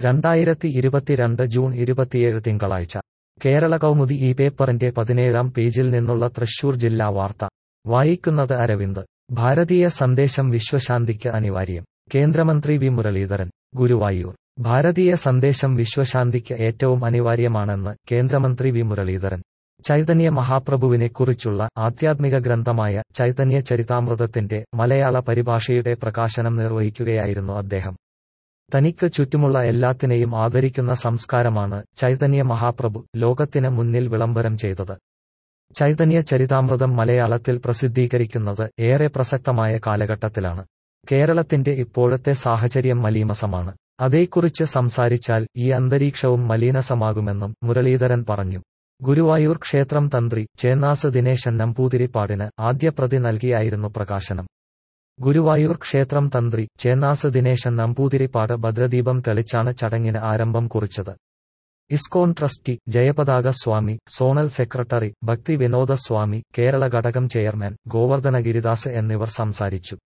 രണ്ടായിരത്തി ഇരുപത്തിരണ്ട് ജൂൺ ഇരുപത്തിയേഴ് തിങ്കളാഴ്ച കേരള കൗമുദി ഈ പേപ്പറിന്റെ പതിനേഴാം പേജിൽ നിന്നുള്ള തൃശൂർ ജില്ലാ വാർത്ത വായിക്കുന്നത് അരവിന്ദ് ഭാരതീയ സന്ദേശം വിശ്വശാന്തിക്ക് അനിവാര്യം കേന്ദ്രമന്ത്രി വി മുരളീധരൻ ഗുരുവായൂർ ഭാരതീയ സന്ദേശം വിശ്വശാന്തിക്ക് ഏറ്റവും അനിവാര്യമാണെന്ന് കേന്ദ്രമന്ത്രി വി മുരളീധരൻ ചൈതന്യ മഹാപ്രഭുവിനെക്കുറിച്ചുള്ള ആധ്യാത്മിക ഗ്രന്ഥമായ ചൈതന്യ ചരിതാമൃതത്തിന്റെ മലയാള പരിഭാഷയുടെ പ്രകാശനം നിർവഹിക്കുകയായിരുന്നു അദ്ദേഹം തനിക്ക് ചുറ്റുമുള്ള എല്ലാത്തിനെയും ആദരിക്കുന്ന സംസ്കാരമാണ് ചൈതന്യ മഹാപ്രഭു ലോകത്തിന് മുന്നിൽ വിളംബരം ചെയ്തത് ചൈതന്യ ചരിതാമൃതം മലയാളത്തിൽ പ്രസിദ്ധീകരിക്കുന്നത് ഏറെ പ്രസക്തമായ കാലഘട്ടത്തിലാണ് കേരളത്തിന്റെ ഇപ്പോഴത്തെ സാഹചര്യം മലീമസമാണ് അതേക്കുറിച്ച് സംസാരിച്ചാൽ ഈ അന്തരീക്ഷവും മലീനസമാകുമെന്നും മുരളീധരൻ പറഞ്ഞു ഗുരുവായൂർ ക്ഷേത്രം തന്ത്രി ചേന്നാസ് ദിനേശൻ നമ്പൂതിരിപ്പാടിന് ആദ്യ പ്രതി നൽകിയായിരുന്നു പ്രകാശനം ഗുരുവായൂർ ക്ഷേത്രം തന്ത്രി ചേന്നാസ് ദിനേശൻ നമ്പൂതിരിപ്പാട് ഭദ്രദീപം തെളിച്ചാണ് ചടങ്ങിന് ആരംഭം കുറിച്ചത് ISKCON trustee Jayapataka Swami zonal secretary Bhakti Vinoda സ്വാമി കേരള ഘടകം ചെയർമാൻ ഗോവർദ്ധന ഗിരിദാസ് എന്നിവർ സംസാരിച്ചു